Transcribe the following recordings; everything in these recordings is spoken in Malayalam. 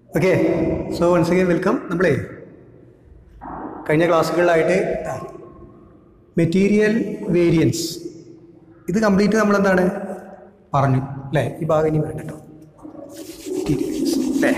okay so once again welcome നമ്മളേ കഴിഞ്ഞ ക്ലാസ്സുകളിലായിട്ട് മെറ്റീരിയൽ വേരിയൻസ് ഇത് കംപ്ലീറ്റ് നമ്മളെന്താണ് പറഞ്ഞു അല്ലേ ഈ ഭാഗം ഇനി വേണ്ട കേട്ടോ മെറ്റീരിയൽസ് അല്ലേ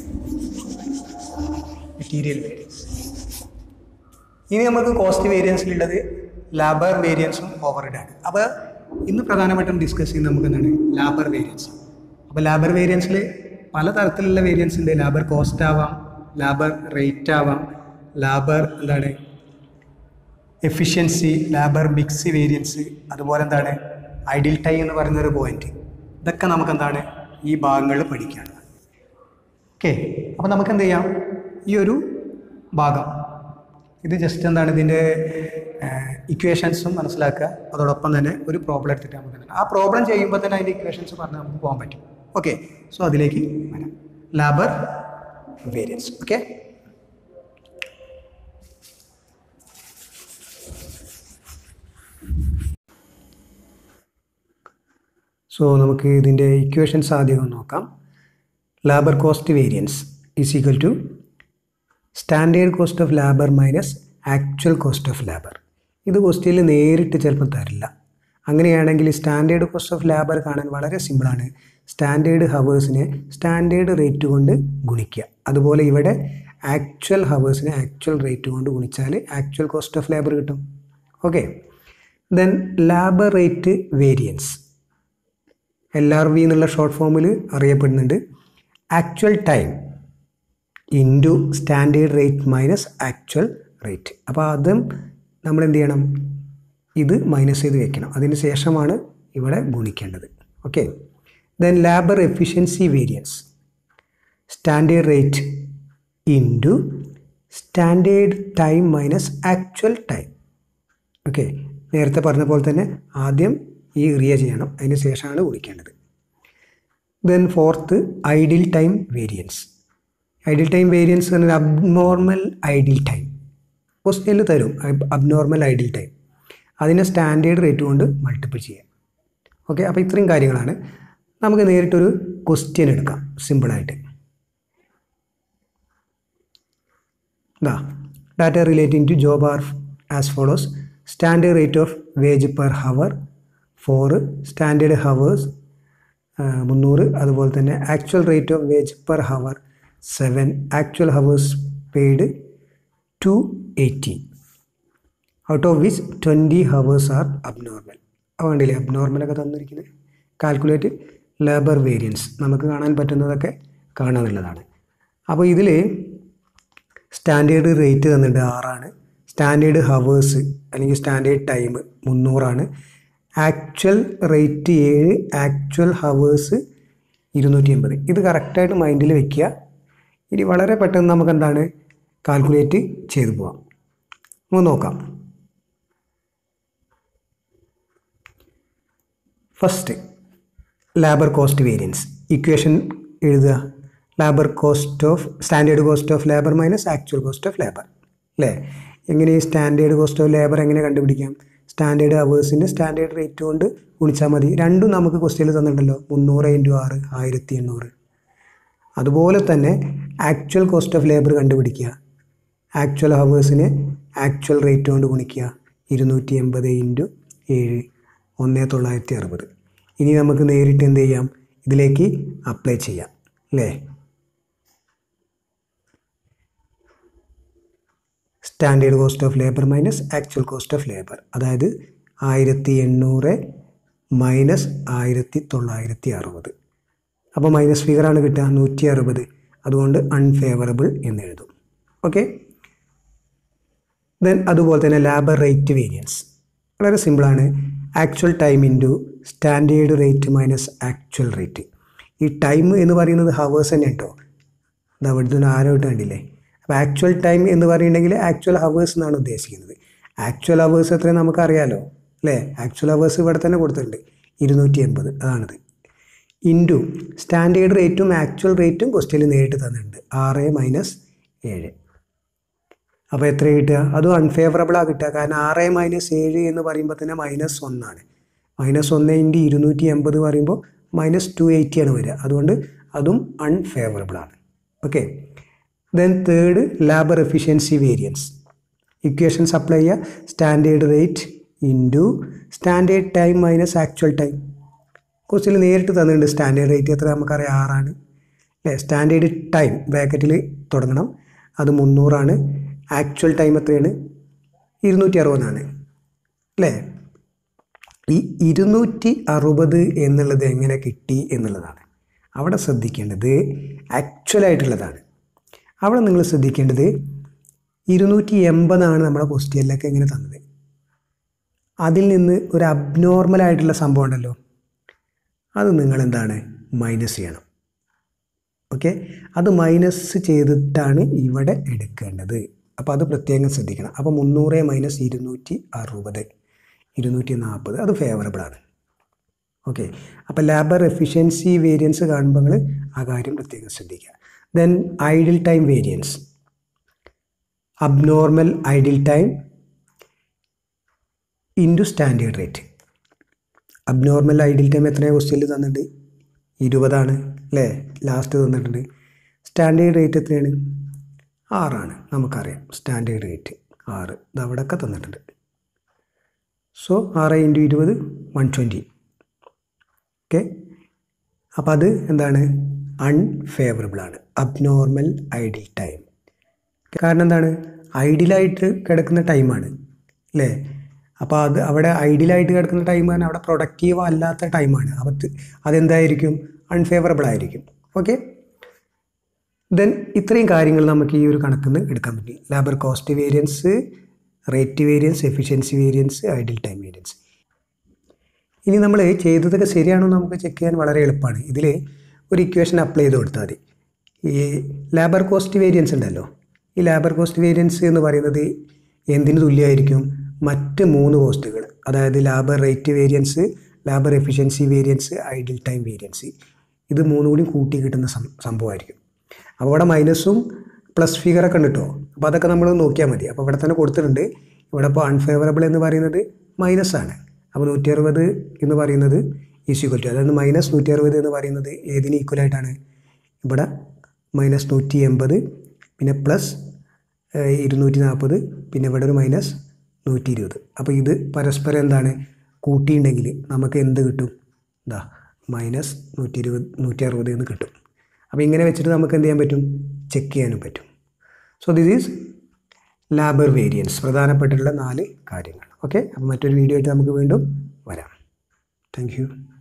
മെറ്റീരിയൽ വേരിയൻസ് ഇനി നമുക്ക് കോസ്റ്റ് വേരിയൻസിലുള്ളത് ലാബർ വേരിയൻസും ഓവർഹെഡാണ് അപ്പോൾ ഇന്ന് പ്രധാനമായിട്ടും ഡിസ്കസ് ചെയ്യുന്നത് നമുക്ക് എന്താണ് ലാബർ വേരിയൻസ് അപ്പോൾ ലാബർ വേരിയൻസിൽ പല തരത്തിലുള്ള വേരിയൻസ് ഉണ്ട് ലാബർ കോസ്റ്റ് ആവാം ലാബർ റേറ്റ് ആവാം ലാബർ എന്താണ് എഫിഷ്യൻസി ലാബർ മിക്സ് വേരിയൻസ് അതുപോലെ എന്താണ് ഐഡിയൽ ടൈം എന്ന് പറയുന്ന ഒരു പോയിന്റ് ഇതൊക്കെ നമുക്ക് എന്താണ് ഈ ഭാഗങ്ങളിൽ പഠിക്കുകയാണ് ഓക്കെ അപ്പോൾ നമുക്ക് എന്ത് ചെയ്യാം ഈ ഒരു ഭാഗം ഇത് ജസ്റ്റ് എന്താണ് ഇതിൻ്റെ ഇക്വേഷൻസും മനസ്സിലാക്കുക അതോടൊപ്പം തന്നെ ഒരു പ്രോബ്ലം എടുത്തിട്ട് നമുക്ക് എന്താണ് ആ പ്രോബ്ലം ചെയ്യുമ്പോൾ തന്നെ അതിൻ്റെ ഇക്വേഷൻസ് പറഞ്ഞ് നമുക്ക് പോകാൻ പറ്റും ഓക്കെ സോ അതിലേക്ക് വരാം ലാബർ വേരിയൻസ് ഓക്കെ സോ നമുക്ക് ഇതിൻ്റെ ഇക്വേഷൻസ് ആദ്യം ഒന്ന് നോക്കാം labour cost variance is equal to standard cost of labour minus actual cost of labour ഇത് ക്വസ്റ്റ്യനിൽ നേരിട്ട് ചിലപ്പോൾ തരില്ല അങ്ങനെയാണെങ്കിൽ സ്റ്റാൻഡേർഡ് കോസ്റ്റ് ഓഫ് ലാബർ കാണാൻ വളരെ സിമ്പിളാണ് സ്റ്റാൻഡേർഡ് ഹവേഴ്സിനെ സ്റ്റാൻഡേർഡ് റേറ്റ് കൊണ്ട് ഗുണിക്കുക അതുപോലെ ഇവിടെ ആക്ച്വൽ ഹവേഴ്സിനെ ആക്ച്വൽ റേറ്റ് കൊണ്ട് ഗുണിച്ചാൽ ആക്ച്വൽ കോസ്റ്റ് ഓഫ് ലാബർ കിട്ടും okay then labour rate variance L R V എന്നുള്ള ഷോർട്ട് ഫോമിൽ അറിയപ്പെടുന്നുണ്ട് actual time into standard rate minus actual rate അപ്പോൾ അതും നമ്മൾ എന്ത് ചെയ്യണം ഇത് മൈനസ് ചെയ്ത് വെക്കണം അതിന് ശേഷമാണ് ഇവിടെ ഗുണിക്കേണ്ടത് okay then labour efficiency variance standard rate into standard time minus actual time okay നേരത്തെ പറഞ്ഞ പോലെ തന്നെ ആദ്യം ഈ റിയ ചെയ്യണം അതിന് ശേഷമാണ് ഗുണിക്കേണ്ടത് then fourth idle time variance idle time variance പറഞ്ഞാൽ അബ്നോർമൽ ഐഡിൽ ടൈം ക്വസ്റ്റ്യനിൽ തരും അബ്നോർമൽ ഐഡിൽ ടൈം അതിനെ സ്റ്റാൻഡേർഡ് റേറ്റ് കൊണ്ട് മൾട്ടിപ്പിൾ ചെയ്യാം ഓക്കെ അപ്പോൾ ഇത്രയും കാര്യങ്ങളാണ് നമുക്ക് നേരിട്ടൊരു ക്വസ്റ്റ്യൻ എടുക്കാം സിമ്പിളായിട്ട് ദാ data relating to job are as follows standard rate of wage per hour for standard hours മുന്നൂറ് അതുപോലെ തന്നെ actual rate of wage per hour seven actual hours paid two eighty out of which twenty hours are abnormal അപ്പോൾ കണ്ടില്ലേ അബ്നോർമലൊക്കെ തന്നിരിക്കുന്നത് കാൽക്കുലേറ്റ് ലേബർ വേരിയൻസ് നമുക്ക് കാണാൻ പറ്റുന്നതൊക്കെ കാണാന്നുള്ളതാണ് അപ്പോൾ ഇതിൽ സ്റ്റാൻഡേർഡ് റേറ്റ് തന്നിട്ടുണ്ട് ആറാണ് സ്റ്റാൻഡേർഡ് ഹവേഴ്സ് അല്ലെങ്കിൽ സ്റ്റാൻഡേർഡ് ടൈം മുന്നൂറാണ് ആക്ച്വൽ റേറ്റ് ഏഴ് ആക്ച്വൽ ഹവേഴ്സ് ഇരുന്നൂറ്റി എൺപത് ഇത് കറക്റ്റായിട്ട് മൈൻഡിൽ വെക്കുക ഇനി വളരെ പെട്ടെന്ന് നമുക്ക് എന്താണ് കാൽക്കുലേറ്റ് ചെയ്തു പോവാം നമുക്ക് നോക്കാം first labour cost variance equation എഴുതുക labour cost of standard cost of labour minus actual cost of labour അല്ലേ എങ്ങനെ ഈ സ്റ്റാൻഡേർഡ് കോസ്റ്റ് ഓഫ് ലേബർ എങ്ങനെ കണ്ടുപിടിക്കാം സ്റ്റാൻഡേർഡ് അവേഴ്സിൻ്റെ സ്റ്റാൻഡേർഡ് റേറ്റ് കൊണ്ട് ഗുണിച്ചാൽ മതി രണ്ടും നമുക്ക് ക്വസ്റ്റ്യനിൽ തന്നിട്ടുണ്ടല്ലോ മുന്നൂറ് ഇൻറ്റു ആറ് ആയിരത്തി എണ്ണൂറ് അതുപോലെ തന്നെ ആക്ച്വൽ കോസ്റ്റ് ഓഫ് ലേബർ കണ്ടുപിടിക്കുക ആക്ച്വൽ ഹവേഴ്സിനെ ആക്ച്വൽ റേറ്റ് കൊണ്ട് ഗുണിക്കുക ഇരുന്നൂറ്റി എൺപത് ഇൻറ്റു ഏഴ് ഒന്ന് തൊള്ളായിരത്തി അറുപത് ഇനി നമുക്ക് നേരിട്ട് എന്ത് ചെയ്യാം ഇതിലേക്ക് അപ്ലൈ ചെയ്യാം അല്ലേ standard cost of labour minus actual cost of labour അതായത് ആയിരത്തി എണ്ണൂറ് മൈനസ് ആയിരത്തി തൊള്ളായിരത്തി അറുപത് അപ്പോൾ മൈനസ് ഫിഗറാണ് കിട്ടുക നൂറ്റി അറുപത് അതുകൊണ്ട് അൺഫേവറബിൾ എന്ന് എഴുതും ഓക്കെ ദെൻ അതുപോലെ തന്നെ ലാബർ റേറ്റ് വേരിയൻസ് വളരെ സിമ്പിളാണ് actual time into standard rate minus actual rate ഈ ടൈം എന്ന് പറയുന്നത് ഹവേഴ്സ് തന്നെ കേട്ടോ ഇത് അവിടുത്തെ ഒരു ആരോ ഇട്ട് കണ്ടില്ലേ അപ്പോൾ ആക്ച്വൽ ടൈം എന്ന് പറയുന്നുണ്ടെങ്കിൽ ആക്ച്വൽ ഹവേഴ്സ് എന്നാണ് ഉദ്ദേശിക്കുന്നത് ആക്ച്വൽ ഹവേഴ്സ് എത്രയും നമുക്കറിയാലോ അല്ലേ ആക്ച്വൽ ഹവേഴ്സ് ഇവിടെ തന്നെ കൊടുത്തിട്ടുണ്ട് ഇരുന്നൂറ്റി എൺപത് അതാണിത് ഇൻറ്റു സ്റ്റാൻഡേർഡ് റേറ്റും ആക്ച്വൽ റേറ്റും ക്വസ്റ്റ്യനിൽ നേരിട്ട് തന്നിട്ടുണ്ട് ആറ് മൈനസ് ഏഴ് അപ്പോൾ എത്ര കിട്ടുക അതും അൺഫേവറബിളാണ് കിട്ടുക കാരണം ആറ് മൈനസ് ഏഴ് എന്ന് പറയുമ്പോൾ തന്നെ മൈനസ് ഒന്നാണ് മൈനസ് ഒന്ന് ഇൻറ്റു ഇരുന്നൂറ്റി എൺപത് പറയുമ്പോൾ മൈനസ് ടു എയ്റ്റി ആണ് വരിക അതുകൊണ്ട് അതും അൺഫേവറബിളാണ് okay then third labour efficiency variance equations apply ചെയ്യുക standard rate into standard time minus actual time ക്വസ്റ്റിൽ നേരിട്ട് തന്നിട്ടുണ്ട് സ്റ്റാൻഡേർഡ് റേറ്റ് എത്ര നമുക്കറിയാം ആറാണ് അല്ലേ സ്റ്റാൻഡേർഡ് ടൈം ബ്രാക്കറ്റിൽ തുടങ്ങണം അത് മുന്നൂറാണ് ആക്ച്വൽ ടൈം എത്രയാണ് ഇരുന്നൂറ്റി അറുപതാണ് അല്ലേ ഈ ഇരുന്നൂറ്റി അറുപത് എന്നുള്ളത് എങ്ങനെ കിട്ടി എന്നുള്ളതാണ് അവിടെ ശ്രദ്ധിക്കേണ്ടത് ആക്ച്വലായിട്ടുള്ളതാണ് അവിടെ നിങ്ങൾ ശ്രദ്ധിക്കേണ്ടത് ഇരുന്നൂറ്റി എൺപതാണ് നമ്മുടെ ക്വസ്റ്റ്യനിലൊക്കെ എങ്ങനെ തന്നത് അതിൽ നിന്ന് ഒരു അബ്നോർമൽ ആയിട്ടുള്ള സംഭവം ഉണ്ടല്ലോ അത് നിങ്ങൾ എന്താണ് മൈനസ് ചെയ്യണം ഓക്കെ അത് മൈനസ് ചെയ്തിട്ടാണ് ഇവിടെ എടുക്കേണ്ടത് അപ്പോൾ അത് പ്രത്യേകം ശ്രദ്ധിക്കണം അപ്പോൾ മുന്നൂറ് മൈനസ് ഇരുന്നൂറ്റി അറുപത് ഇരുന്നൂറ്റി നാൽപ്പത് അത് ഫേവറബിൾ ആണ് ഓക്കെ അപ്പോൾ ലാബർ എഫിഷ്യൻസി വേരിയൻസ് കാണുമ്പോൾ നിങ്ങൾ ആ കാര്യം പ്രത്യേകം ശ്രദ്ധിക്കുക then idle time variance abnormal idle time into standard rate abnormal idle time എത്രയാണ് ക്വസ്റ്റ്യനിൽ തന്നിട്ടുണ്ട് ഇരുപതാണ് അല്ലേ ലാസ്റ്റ് തന്നിട്ടുണ്ട് സ്റ്റാൻഡേർഡ് റേറ്റ് എത്രയാണ് ആറാണ് നമുക്കറിയാം സ്റ്റാൻഡേർഡ് റേറ്റ് ആറ് ഇത് അവിടെയൊക്കെ തന്നിട്ടുണ്ട് സോ ആറ് ഇൻറ്റു ഇരുപത് വൺ ട്വൻറ്റി ഓക്കെ അപ്പോൾ അത് എന്താണ് അൺഫേവറബിൾ ആണ് അബ്നോർമൽ ഐഡിൽ ടൈം കാരണം എന്താണ് ഐഡിയലായിട്ട് കിടക്കുന്ന ടൈമാണ് അല്ലേ അപ്പോൾ അത് അവിടെ ഐഡിയലായിട്ട് കിടക്കുന്ന ടൈമാണ് അവിടെ പ്രൊഡക്റ്റീവ് അല്ലാത്ത ടൈമാണ് അപ്പോൾ അതെന്തായിരിക്കും അൺഫേവറബിൾ ആയിരിക്കും ഓക്കെ ദെൻ ഇത്രയും കാര്യങ്ങൾ നമുക്ക് ഈ ഒരു കണക്കിൽ നിന്ന് എടുക്കാൻ പറ്റി labour cost variance rate variance efficiency variance ideal time variance ഇനി നമ്മൾ ചെയ്തതൊക്കെ ശരിയാണോ എന്ന് നമുക്ക് ചെക്ക് ചെയ്യാൻ വളരെ എളുപ്പമാണ് ഇതിൽ ഒരു ഇക്വേഷൻ അപ്ലൈ ചെയ്ത് കൊടുത്താൽ മതി ഈ ലേബർ കോസ്റ്റ് വേരിയൻസ് ഉണ്ടല്ലോ ഈ ലേബർ കോസ്റ്റ് വേരിയൻസ് എന്ന് പറയുന്നത് എന്തിന് തുല്യമായിരിക്കും മറ്റ് മൂന്ന് കോസ്റ്റുകൾ അതായത് labour rate variance labour efficiency variance ideal time variance ഇത് മൂന്നും കൂടി കൂട്ടി കിട്ടുന്ന സം- സംഭവമായിരിക്കും അപ്പോൾ ഇവിടെ മൈനസും പ്ലസ് ഫിഗറൊക്കെ ഉണ്ട് കേട്ടോ അപ്പോൾ അതൊക്കെ നമ്മൾ നോക്കിയാൽ മതി അപ്പോൾ ഇവിടെ തന്നെ കൊടുത്തിട്ടുണ്ട് ഇവിടെ ഇപ്പോൾ അൺഫേവറബിൾ എന്ന് പറയുന്നത് മൈനസ് ആണ് അപ്പോൾ നൂറ്റി അറുപത് എന്ന് പറയുന്നത് ഈസ് ഈക്വൽ ടു അതായത് മൈനസ് നൂറ്റി അറുപത് എന്ന് പറയുന്നത് ഏതിന് ഈക്വൽ ആയിട്ടാണ് ഇവിടെ മൈനസ് നൂറ്റി എൺപത് പിന്നെ പ്ലസ് ഇരുന്നൂറ്റി നാൽപ്പത് പിന്നെ ഇവിടെ ഒരു മൈനസ് നൂറ്റി ഇരുപത് അപ്പോൾ ഇത് പരസ്പരം എന്താണ് കൂട്ടിയിട്ടുണ്ടെങ്കിൽ നമുക്ക് എന്ത് കിട്ടും ഇതാ മൈനസ് നൂറ്റി ഇരുപത് നൂറ്റി അറുപത് എന്ന് കിട്ടും അപ്പോൾ ഇങ്ങനെ വെച്ചിട്ട് നമുക്ക് എന്ത് ചെയ്യാൻ പറ്റും ചെക്ക് ചെയ്യാനും പറ്റും so this is labour variance പ്രധാനപ്പെട്ടിട്ടുള്ള നാല് കാര്യങ്ങൾ ഓക്കെ അപ്പോൾ മറ്റൊരു വീഡിയോ ആയിട്ട് നമുക്ക് വീണ്ടും വരാം താങ്ക് യു